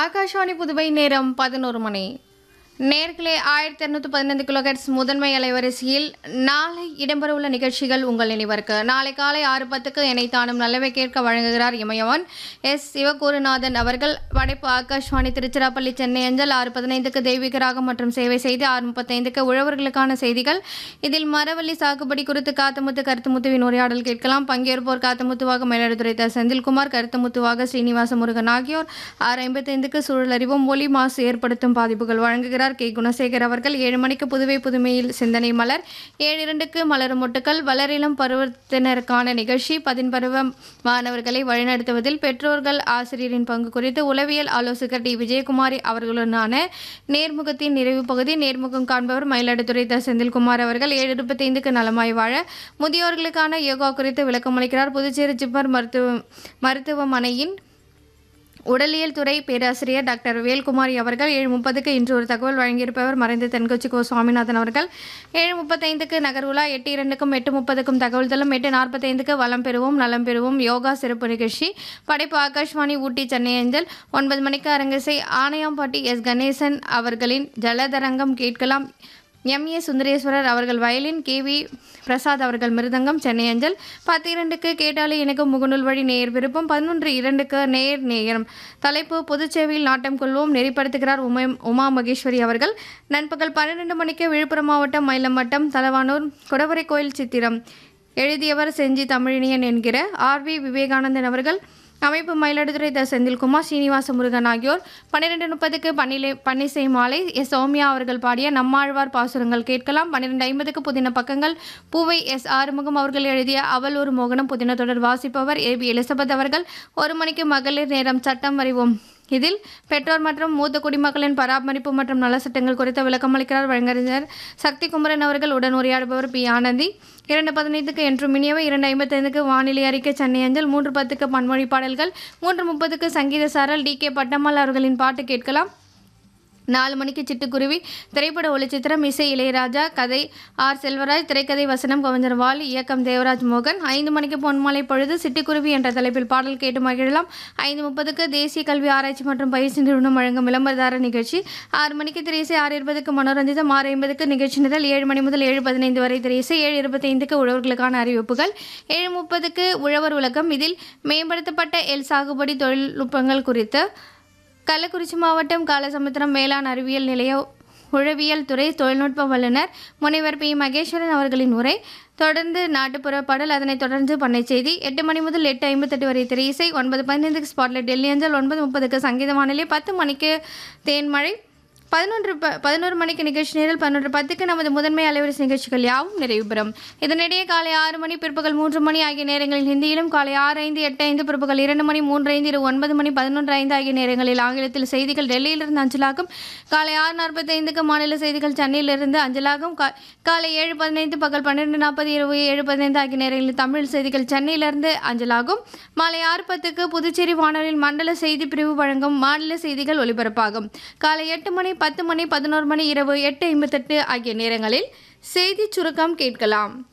ஆகாஷவாணி புதுவை நேரம் பதினோரு மணி நேர்களே ஆயிரத்தி இரநூத்தி பதினைந்து கிலோஹெட்ஸ் முதன்மை அலைவரிசையில் நாளை இடம்பெறவுள்ள நிகழ்ச்சிகள் உங்கள் நினைவருக்கு நாளை காலை ஆறு பத்துக்கு என்னை தானும் நல்லவை கேட்க வழங்குகிறார் இமயவன் எஸ் சிவகுருநாதன் அவர்கள் படைப்பு ஆகாஷ்வாணி திருச்சிராப்பள்ளி சென்னை அஞ்சல் ஆறு பதினைந்துக்கு தெய்வீக ராகம் மற்றும் சேவை செய்தி ஆறு முப்பத்தைந்துக்கு உழவர்களுக்கான செய்திகள் இதில் மரவள்ளி சாகுபடி குறித்து காத்தமுத்து கருத்துமுத்துவின் உரையாடல் கேட்கலாம் பங்கேற்போர் காத்தமுத்துவாக மயிலாடுதுறை த செந்தில்குமார் கருத்துமுத்துவாக ஸ்ரீனிவாச முருகன் ஆகியோர் ஆறு ஐம்பத்தைந்துக்கு சூழல் அறிவும் ஒலி மாசு ஏற்படுத்தும் பாதிப்புகள் வழங்குகிறார் கே குணசேகர் அவர்கள் ஏழு மணிக்கு புதுவை புதுமையில் சிந்தனை மலர் ஏழு இரண்டுக்கு மலரும் மொட்டுக்கள் வளரிளம் பருவத்தினருக்கான நிகழ்ச்சி பதின்பருவ மாணவர்களை வழிநடத்துவதில் பெற்றோர்கள் ஆசிரியரின் பங்கு குறித்து உளவியல் ஆலோசகர் டி விஜயகுமாரி அவர்களுடனான நேர்முகத்தின் நிறைவு பகுதி நேர்முகம் காண்பவர் மயிலாடுதுறை த செந்தில்குமார் அவர்கள் ஏழு இருபத்தைந்துக்கு நலமாய் வாழ முதியோர்களுக்கான யோகா குறித்து விளக்கமளிக்கிறார் புதுச்சேரி ஜிப்மர் மருத்துவ மருத்துவமனையின் உடலியல் துறை பேராசிரியர் டாக்டர் வேல்குமாரி அவர்கள் ஏழு முப்பதுக்கு இன்று ஒரு தகவல் வழங்கியிருப்பவர் மறைந்த தென்கொச்சி கோ சுவாமிநாதன் அவர்கள் ஏழு முப்பத்தைந்துக்கு நகர்வுலா எட்டு இரண்டுக்கும் எட்டு முப்பதுக்கும் தகவல் தளம் எட்டு நாற்பத்தைந்துக்கு வளம் பெறுவோம் நலம் பெறுவோம் யோகா சிறப்பு நிகழ்ச்சி படைப்பு ஆகாஷ்வாணி ஊட்டி சென்னை அஞ்சல் ஒன்பது மணிக்கு அரங்கிசை ஆணையாம்பட்டி எஸ் கணேசன் அவர்களின் ஜலதரங்கம் கேட்கலாம் எம் ஏ சுந்தரேஸ்வரர் அவர்கள் வயலின் கே வி பிரசாத் அவர்கள் மிருதங்கம் சென்னை அஞ்சல் பத்து இரண்டுக்கு கேட்டாலே எனக்கு முகநூல் வழி நேர் விருப்பம் பதினொன்று இரண்டுக்கு நேர் நேரம் தலைப்பு பொதுச்சேவையில் நாட்டம் கொள்வோம் நெறிப்படுத்துகிறார் உமை உமா மகேஸ்வரி அவர்கள் நண்பகல் பன்னிரெண்டு மணிக்கு விழுப்புரம் மாவட்டம் மயிலம் வட்டம் தலவானூர் குடவரை கோயில் சித்திரம் எழுதியவர் செஞ்சி தமிழினியன் என்கிற ஆர் வி விவேகானந்தன் அவர்கள் அமைப்பு மயிலாடுதுறை த செந்தில்குமார் ஸ்ரீனிவாச முருகன் ஆகியோர் பன்னிரெண்டு முப்பதுக்கு பன்னிலே பன்னிசை மாலை எஸ் சௌமியா அவர்கள் பாடிய நம்மாழ்வார் பாசுரங்கள் கேட்கலாம் பன்னிரெண்டு ஐம்பதுக்கு புதின பக்கங்கள் பூவை எஸ் ஆறுமுகம் அவர்கள் எழுதிய அவள் ஒரு மோகனம் புதின தொடர் வாசிப்பவர் ஏ பி எலிசபெத் அவர்கள் ஒரு மணிக்கு மகளிர் நேரம் சட்டம் அறிவோம் இதில் பெற்றோர் மற்றும் மூத்த குடிமக்களின் பராமரிப்பு மற்றும் நலச்சட்டங்கள் குறித்த விளக்கமளிக்கிறார் வழங்கறிஞர் சக்தி குமரன் அவர்கள் உடன் உரையாடுபவர் பி ஆனந்தி இரண்டு பதினைந்துக்கு என்று மினியவை இரண்டு ஐம்பத்தைந்துக்கு வானிலை அறிக்கை சென்னை அஞ்சல் மூன்று பத்துக்கு பன்மொழி பாடல்கள் மூன்று முப்பதுக்கு சங்கீத சாரல் டி கே பட்டம்மாள் அவர்களின் பாட்டு கேட்கலாம் நாலு மணிக்கு சிட்டுக்குருவி திரைப்பட ஒளிச்சித்திரம் இசை இளையராஜா கதை ஆர் செல்வராஜ் திரைக்கதை வசனம் கவிஞர் வாலி இயக்கம் தேவராஜ் மோகன் ஐந்து மணிக்கு பொன்மாலை பொழுது சிட்டுக்குருவி என்ற தலைப்பில் பாடல் கேட்டு மகிழலாம் ஐந்து முப்பதுக்கு தேசிய கல்வி ஆராய்ச்சி மற்றும் பயிற்சி நிறுவனம் வழங்கும் விளம்பரதார நிகழ்ச்சி ஆறு மணிக்கு திரைசை ஆறு இருபதுக்கு மனோரஞ்சிதம் ஆறு ஐம்பதுக்கு நிகழ்ச்சி நிரல் ஏழு மணி முதல் ஏழு பதினைந்து வரை திரைசை ஏழு இருபத்தைந்துக்கு உழவர்களுக்கான அறிவிப்புகள் ஏழு முப்பதுக்கு உழவர் உலகம் இதில் மேம்படுத்தப்பட்ட எல் சாகுபடி தொழில்நுட்பங்கள் குறித்து கள்ளக்குறிச்சி மாவட்டம் காலசமுத்திரம் வேளாண் அறிவியல் நிலைய உழவியல் துறை தொழில்நுட்ப வல்லுநர் முனைவர் பி மகேஸ்வரன் அவர்களின் உரை தொடர்ந்து நாட்டுப்புற பாடல் அதனைத் தொடர்ந்து பண்ணை செய்தி எட்டு மணி முதல் எட்டு ஐம்பத்தெட்டு வரை திரை இசை ஒன்பது பதினைந்துக்கு ஸ்பாட்லைட் டெல்லி அஞ்சல் ஒன்பது முப்பதுக்கு சங்கீத வானிலை பத்து மணிக்கு தேன்மழை பதினொன்று ப பதினோரு மணிக்கு நிகழ்ச்சி நேரில் பதினொன்று பத்துக்கு நமது முதன்மை அலைவரிசை நிகழ்ச்சிகள் யாவும் நிறைவு பெறும் இதனிடையே காலை ஆறு மணி பிற்பகல் மூன்று மணி ஆகிய நேரங்களில் ஹிந்தியிலும் காலை ஆறு ஐந்து எட்டு ஐந்து பிற்பகல் இரண்டு மணி மூன்று ஐந்து இரு ஒன்பது மணி பதினொன்று ஐந்து ஆகிய நேரங்களில் ஆங்கிலத்தில் செய்திகள் டெல்லியிலிருந்து அஞ்சலாகும் காலை ஆறு நாற்பத்தைந்துக்கு மாநில செய்திகள் சென்னையிலிருந்து அஞ்சலாகும் கா காலை ஏழு பதினைந்து பகல் பன்னிரெண்டு நாற்பது இரவு ஏழு பதினைந்து ஆகிய நேரங்களில் தமிழ் செய்திகள் சென்னையிலிருந்து அஞ்சலாகும் மாலை ஆறு பத்துக்கு புதுச்சேரி வானொலியில் மண்டல செய்தி பிரிவு வழங்கும் மாநில செய்திகள் ஒலிபரப்பாகும் காலை எட்டு மணி பத்து மணி பதினோரு மணி இரவு எட்டு ஐம்பத்தெட்டு ஆகிய நேரங்களில் செய்திச் சுருக்கம் கேட்கலாம்